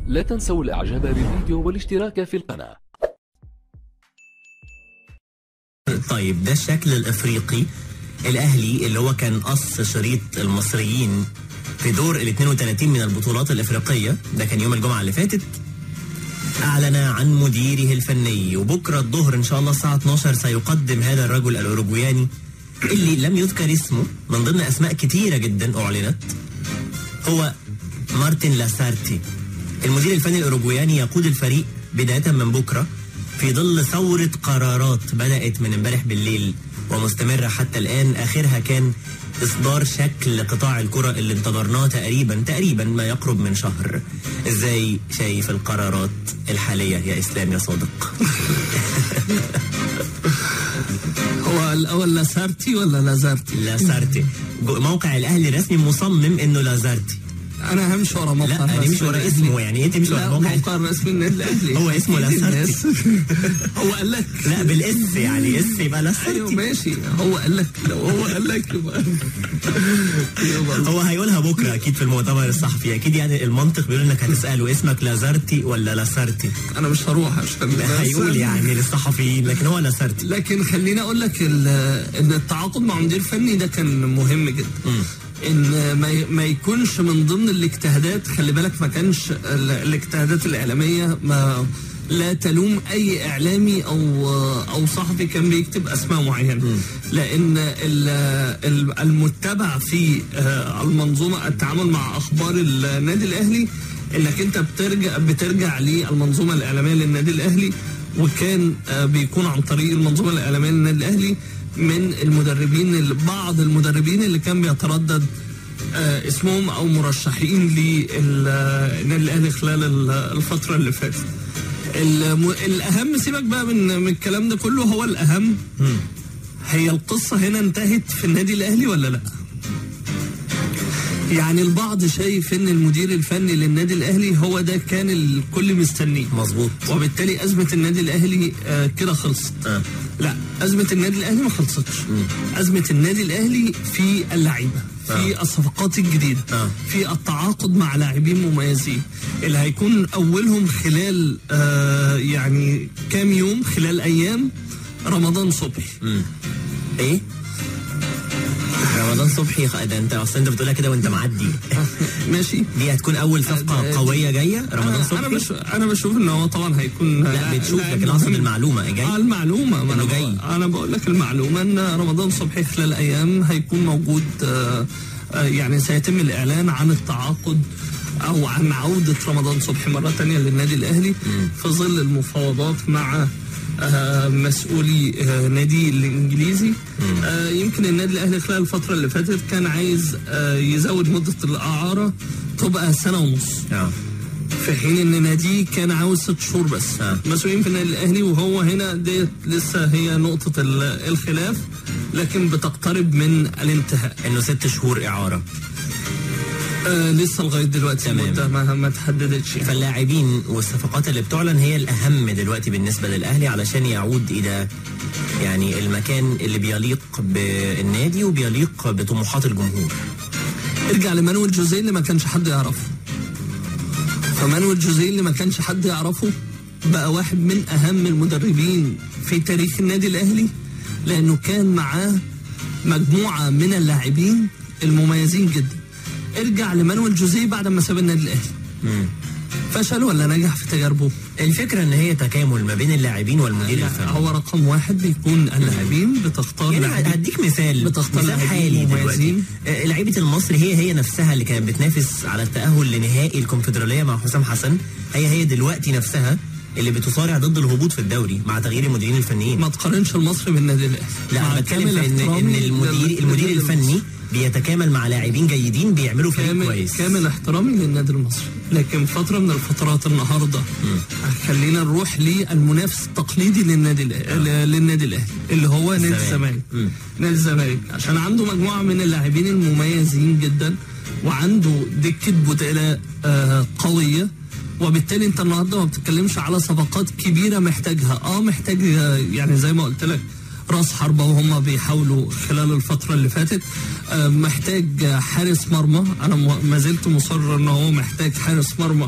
لا تنسوا الاعجاب بالفيديو والاشتراك في القناة طيب ده الشكل الافريقي الاهلي اللي هو كان قص شريط المصريين في دور ال 32 من البطولات الافريقيه ده كان يوم الجمعه اللي فاتت اعلن عن مديره الفني وبكره الظهر ان شاء الله الساعه 12 سيقدم هذا الرجل الاوروجواني اللي لم يذكر اسمه من ضمن اسماء كتيره جدا اعلنت هو مارتن لاسارتي المدير الفني الاوروجواني يقود الفريق بدايه من بكره في ظل ثوره قرارات بدات من امبارح بالليل ومستمره حتى الان اخرها كان اصدار شكل قطاع الكره اللي انتظرناه تقريبا تقريبا ما يقرب من شهر ازاي شايف القرارات الحاليه يا اسلام يا صادق هو الاول لاسارتي ولا لازارتي؟ لاسارتي جو- موقع الاهلي الرسمي مصمم انه لازارتي انا همشي ورا موقع لا انا مش ورا الرسمي اسمه يعني انت مش ورا لا موقع موقع الرسمي النادي الاهلي هو اسمه أكيد لاسارتي. الناس. هو قال لك لا بالاس يعني اس يبقى ايوه لاسارتي ماشي هو قال لك لو هو قال لك يبقى يبقى هو هيقولها بكره اكيد في المؤتمر الصحفي اكيد يعني المنطق بيقول انك هتساله اسمك لازارتي ولا لاسارتي انا مش هروح عشان بس- هيقول يعني للصحفيين لكن هو لاسارتي لكن خليني اقول لك ال- ان التعاقد مع مدير فني ده كان مهم جدا ان ما ي- ما يكونش من ضمن الاجتهادات خلي بالك ما كانش ال- الاجتهادات الاعلاميه ما لا تلوم اي اعلامي او او صحفي كان بيكتب اسماء معينه لان ال- ال- المتبع في آه، المنظومه التعامل مع اخبار النادي الاهلي انك انت بترجع بترجع للمنظومه الاعلاميه للنادي الاهلي وكان آه، بيكون عن طريق المنظومه الاعلاميه للنادي الاهلي من المدربين اللي بعض المدربين اللي كان بيتردد آه، اسمهم او مرشحين للنادي الاهلي خلال ال- الفتره اللي فاتت. الم- الاهم سيبك بقى من من الكلام ده كله هو الاهم هي القصه هنا انتهت في النادي الاهلي ولا لا؟ يعني البعض شايف ان المدير الفني للنادي الاهلي هو ده كان الكل مستنيه مظبوط وبالتالي ازمه النادي الاهلي آه كده خلصت آه. لا ازمه النادي الاهلي ما خلصتش ازمه النادي الاهلي في اللعيبه في الصفقات الجديده آه. في التعاقد مع لاعبين مميزين اللي هيكون اولهم خلال آه يعني كام يوم خلال ايام رمضان صبحي ايه رمضان صبحي خ- ده انت اصلا انت بتقولها كده وانت معدي ماشي دي هتكون اول صفقه آه، قويه جايه رمضان انا صبحي بشوف انا بشوف ان هو طبعا هيكون لا بتشوف لاعب لكن اقصد مهم. المعلومه جاي اه المعلومه ما انا إنه جاي جاي. انا بقول لك المعلومه ان رمضان صبحي خلال ايام هيكون موجود آه آه يعني سيتم الاعلان عن التعاقد او عن عوده رمضان صبحي مره تانية للنادي الاهلي في ظل المفاوضات مع آه مسؤولي آه نادي الانجليزي آه يمكن النادي الاهلي خلال الفتره اللي فاتت كان عايز آه يزود مده الاعاره تبقى سنه ونص اه في حين ان ناديه كان عاوز ست شهور بس آه. مسؤولين في النادي الاهلي وهو هنا ديت لسه هي نقطه ال- الخلاف لكن بتقترب من الانتهاء انه ست شهور اعاره آه لسه لغايه دلوقتي تمام. المده ما, ما تحددتش يعني. فاللاعبين والصفقات اللي بتعلن هي الاهم دلوقتي بالنسبه للاهلي علشان يعود الى يعني المكان اللي بيليق بالنادي وبيليق بطموحات الجمهور ارجع لمانويل جوزيه اللي ما كانش حد يعرفه فمانويل جوزيه اللي ما كانش حد يعرفه بقى واحد من اهم المدربين في تاريخ النادي الاهلي لانه كان معاه مجموعه من اللاعبين المميزين جدا ارجع لمانويل جوزيه بعد ما ساب النادي الاهلي فشل ولا نجح في تجاربه الفكره ان هي تكامل ما بين اللاعبين والمدير لا، الفني هو رقم واحد بيكون اللاعبين بتختار يعني لاعبين هديك مثال بتختار مثال لاعبين حالي دلوقتي مميزين. آه، لعيبه المصري هي هي نفسها اللي كانت بتنافس على التاهل لنهائي الكونفدراليه مع حسام حسن هي هي دلوقتي نفسها اللي بتصارع ضد الهبوط في الدوري مع تغيير المديرين الفنيين ما تقارنش المصري بالنادي الاهلي لا مع انا بتكلم كامل في ان ان احترامي المدير لل- المدير للنادي الفني بيتكامل مع لاعبين جيدين بيعملوا فريق كامل كويس كامل احترامي للنادي المصري لكن فتره من الفترات النهارده خلينا نروح للمنافس التقليدي للنادي الأ- ل- للنادي الاهلي اللي هو نادي الزمالك. الزمالك مم. نادي الزمالك عشان عنده مجموعه من اللاعبين المميزين جدا وعنده دكه بدلاء آه قويه وبالتالي انت النهارده ما بتتكلمش على صفقات كبيره محتاجها اه محتاج آه، يعني زي ما قلت لك راس حربة وهم بيحاولوا خلال الفترة اللي فاتت آه، محتاج آه، حارس مرمى أنا م- ما زلت مصر إن هو محتاج حارس مرمى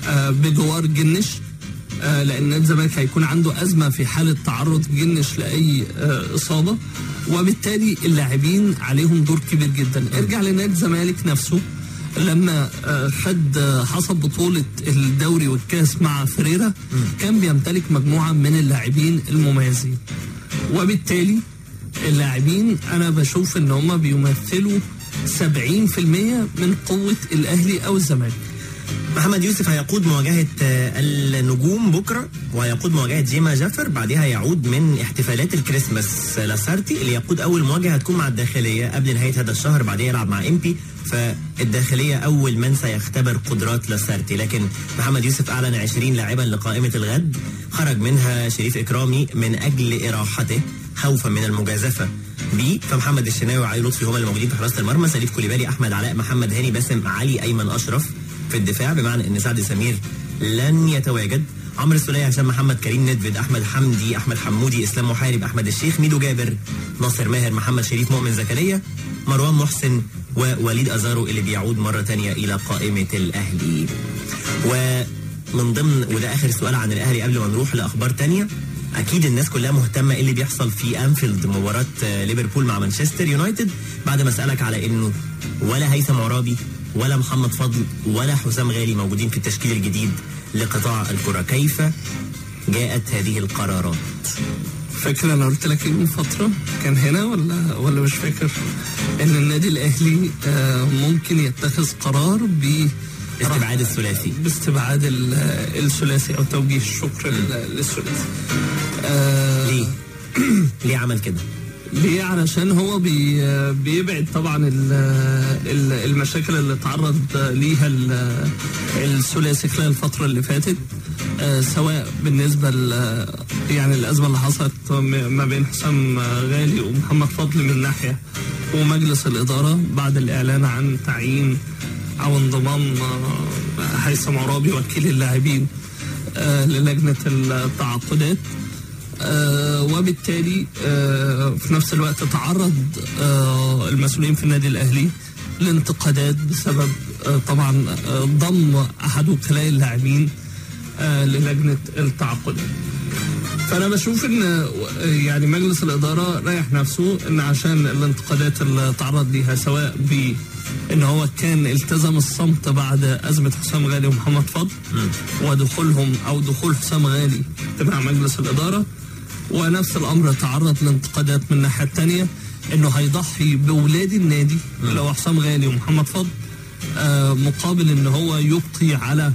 آه، بجوار جنش آه، لان نادي الزمالك هيكون عنده ازمه في حاله تعرض جنش لاي آه، اصابه وبالتالي اللاعبين عليهم دور كبير جدا ارجع لنادي الزمالك نفسه لما آه، خد آه، حصد بطولة الدوري والكاس مع فريرة كان بيمتلك مجموعة من اللاعبين المميزين وبالتالي اللاعبين انا بشوف ان هم بيمثلوا 70% من قوة الاهلي او الزمالك محمد يوسف هيقود مواجهة آه، النجوم بكرة وهيقود مواجهة جيما جفر بعدها يعود من احتفالات الكريسماس لاسارتي اللي يقود أول مواجهة هتكون مع الداخلية قبل نهاية هذا الشهر بعدها يلعب مع إمبي فالداخلية أول من سيختبر قدرات لاسارتي لكن محمد يوسف أعلن 20 لاعبا لقائمة الغد خرج منها شريف إكرامي من أجل إراحته خوفا من المجازفة بيه فمحمد الشناوي وعلي لطفي هم اللي موجودين في حراسة المرمى سليف كوليبالي أحمد علاء محمد هاني باسم علي أيمن أشرف في الدفاع بمعنى ان سعد سمير لن يتواجد عمرو السولية هشام محمد كريم ندفد احمد حمدي احمد حمودي اسلام محارب احمد الشيخ ميدو جابر ناصر ماهر محمد شريف مؤمن زكريا مروان محسن ووليد ازارو اللي بيعود مره تانية الى قائمه الاهلي ومن ضمن وده اخر سؤال عن الاهلي قبل ما نروح لاخبار تانية اكيد الناس كلها مهتمه ايه اللي بيحصل في انفيلد مباراه آه، ليفربول مع مانشستر يونايتد بعد ما اسالك على انه ولا هيثم عرابي ولا محمد فضل ولا حسام غالي موجودين في التشكيل الجديد لقطاع الكره كيف جاءت هذه القرارات فاكر انا قلت لك ايه من فتره كان هنا ولا ولا مش فاكر ان النادي الاهلي آه، ممكن يتخذ قرار ب استبعاد الثلاثي باستبعاد ال- الثلاثي او توجيه الشكر لل- للثلاثي آه، ليه ليه عمل كده ليه علشان هو بي بيبعد طبعا ال ال المشاكل اللي تعرض ليها ال- الثلاثي خلال الفترة اللي فاتت آه، سواء بالنسبة ل يعني الأزمة اللي حصلت م- ما بين حسام غالي ومحمد فضل من ناحية ومجلس الإدارة بعد الإعلان عن تعيين أو انضمام آه، هيثم عرابي وكيل اللاعبين آه، للجنة التعاقدات آه، وبالتالي آه، في نفس الوقت تعرض آه، المسؤولين في النادي الاهلي لانتقادات بسبب آه، طبعا آه، ضم احد وكلاء اللاعبين آه، للجنه التعاقدات. فانا بشوف ان آه، يعني مجلس الاداره رايح نفسه ان عشان الانتقادات اللي تعرض ليها سواء ب ان هو كان التزم الصمت بعد ازمه حسام غالي ومحمد فضل ودخولهم او دخول حسام غالي تبع مجلس الاداره ونفس الامر تعرض لانتقادات من الناحيه الثانيه انه هيضحي باولاد النادي اللي هو حسام غالي ومحمد فضل آه مقابل ان هو يبقي على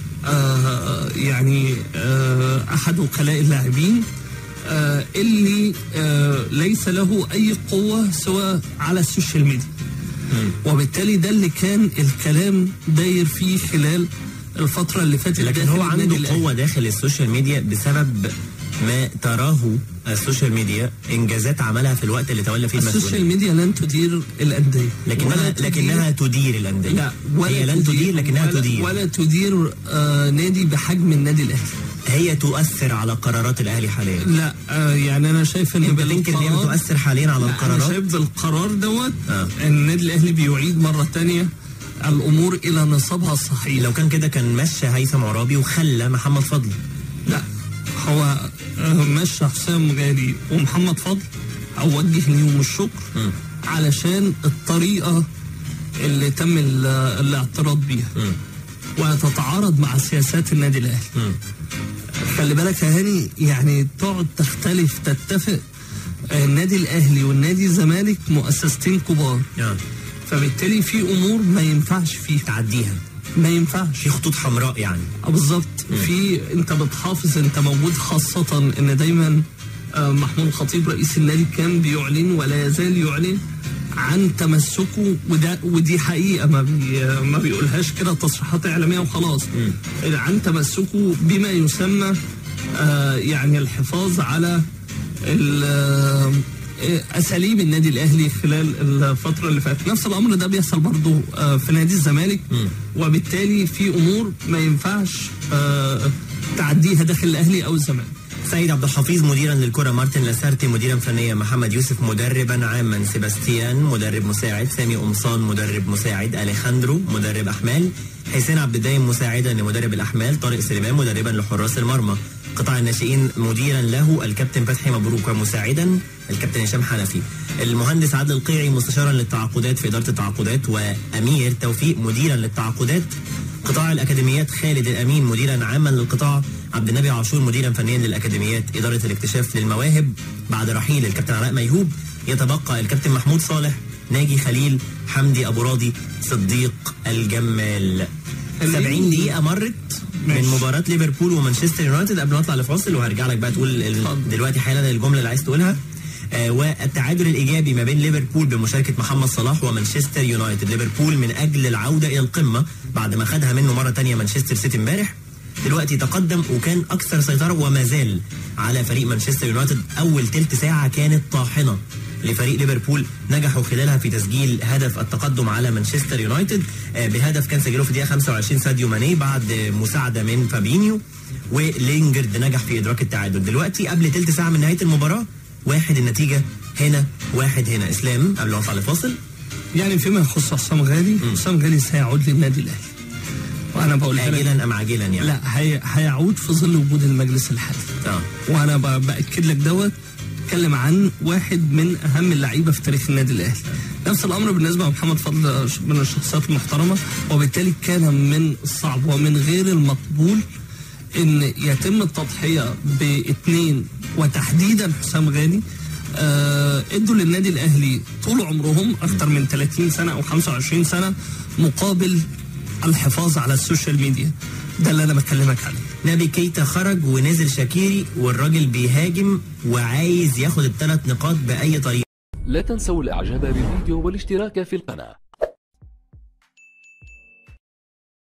آه يعني آه احد وكلاء اللاعبين آه اللي آه ليس له اي قوه سواء على السوشيال ميديا وبالتالي ده اللي كان الكلام داير فيه خلال الفتره اللي فاتت لكن داخل هو النادي عنده الأهلي. قوه داخل السوشيال ميديا بسبب ما تراه السوشيال ميديا انجازات عملها في الوقت اللي تولى فيه السوشيال المسؤوليه ميديا لن تدير الانديه لكنها ولا تدير- لكنها تدير الانديه لا ولا هي لن تدير لكنها ولا تدير ولا تدير آه نادي بحجم النادي الاهلي هي تؤثر على قرارات الاهلي حاليا لا آه يعني انا شايف ان انت تنكر ان هي بالقرار- بتؤثر حاليا على لا، انا القرارات شايف بالقرار دوت آه. ان النادي الاهلي بيعيد مره تانية الامور الى نصابها الصحيح لو كان كده كان مشى هيثم عرابي وخلى محمد فضل لا هو آه، مشى حسام غالي ومحمد فضل او وجه ليهم الشكر علشان الطريقه اللي تم ال- الاعتراض بيها وتتعارض مع سياسات النادي الاهلي خلي بالك يا هاني يعني تقعد تختلف تتفق آه، النادي الاهلي والنادي الزمالك مؤسستين كبار آه. فبالتالي في امور ما ينفعش فيها تعديها ما ينفعش في خطوط حمراء يعني آه بالظبط في انت بتحافظ انت موجود خاصة ان دايما آه، محمود الخطيب رئيس النادي كان بيعلن ولا يزال يعلن عن تمسكه وده ودي حقيقة ما بي ما بيقولهاش كده تصريحات إعلامية وخلاص عن تمسكه بما يسمى آه، يعني الحفاظ على ال- آه، اساليب النادي الاهلي خلال الفتره اللي فاتت نفس الامر ده بيحصل برضو آه، في نادي الزمالك وبالتالي في امور ما ينفعش آه، تعديها داخل الاهلي او الزمالك سيد عبد الحفيظ مديرا للكرة مارتن لاسارتي مديرا فنيا محمد يوسف مدربا عاما سيباستيان مدرب مساعد سامي قمصان مدرب مساعد اليخاندرو مدرب احمال حسين عبد الدايم مساعدا لمدرب الاحمال طارق سليمان مدربا لحراس المرمى قطاع الناشئين مديرا له الكابتن فتحي مبروك ومساعدا الكابتن هشام حنفي المهندس عادل القيعي مستشارا للتعاقدات في اداره التعاقدات وامير توفيق مديرا للتعاقدات قطاع الاكاديميات خالد الامين مديرا عاما للقطاع عبد النبي عاشور مديرا فنيا للاكاديميات اداره الاكتشاف للمواهب بعد رحيل الكابتن علاء ميهوب يتبقى الكابتن محمود صالح ناجي خليل حمدي ابو راضي صديق الجمال 70 دقيقه مرت من ماشي. مباراه ليفربول ومانشستر يونايتد قبل ما اطلع لفاصل وهرجع لك بقى تقول ال- اتفضل. دلوقتي حالا الجمله اللي عايز تقولها آه، والتعادل الايجابي ما بين ليفربول بمشاركه محمد صلاح ومانشستر يونايتد ليفربول من اجل العوده الى القمه بعد ما خدها منه مره تانية مانشستر سيتي امبارح دلوقتي تقدم وكان اكثر سيطره وما زال على فريق مانشستر يونايتد اول تلت ساعه كانت طاحنه لفريق ليفربول نجحوا خلالها في تسجيل هدف التقدم على مانشستر يونايتد آه، بهدف كان سجله في الدقيقه 25 ساديو ماني بعد آه، مساعده من فابينيو ولينجرد نجح في ادراك التعادل دلوقتي قبل تلت ساعه من نهايه المباراه واحد النتيجه هنا واحد هنا اسلام قبل ما نطلع لفاصل يعني فيما يخص حسام غالي حسام غالي سيعود للنادي الاهلي وانا بقول لك عاجلا ام عاجلا يعني لا هي هيعود في ظل وجود المجلس الحالي اه وانا ب- باكد لك دوت اتكلم عن واحد من اهم اللعيبه في تاريخ النادي الاهلي نفس الامر بالنسبه لمحمد فضل ش- من الشخصيات المحترمه وبالتالي كان من الصعب ومن غير المقبول ان يتم التضحيه باثنين وتحديدا حسام غالي آه ادوا للنادي الاهلي طول عمرهم اكثر من 30 سنه او 25 سنه مقابل الحفاظ على السوشيال ميديا ده اللي انا بكلمك عليه نبي كيتا خرج ونزل شاكيري والراجل بيهاجم وعايز ياخد الثلاث نقاط باي طريقه لا تنسوا الاعجاب بالفيديو والاشتراك في القناة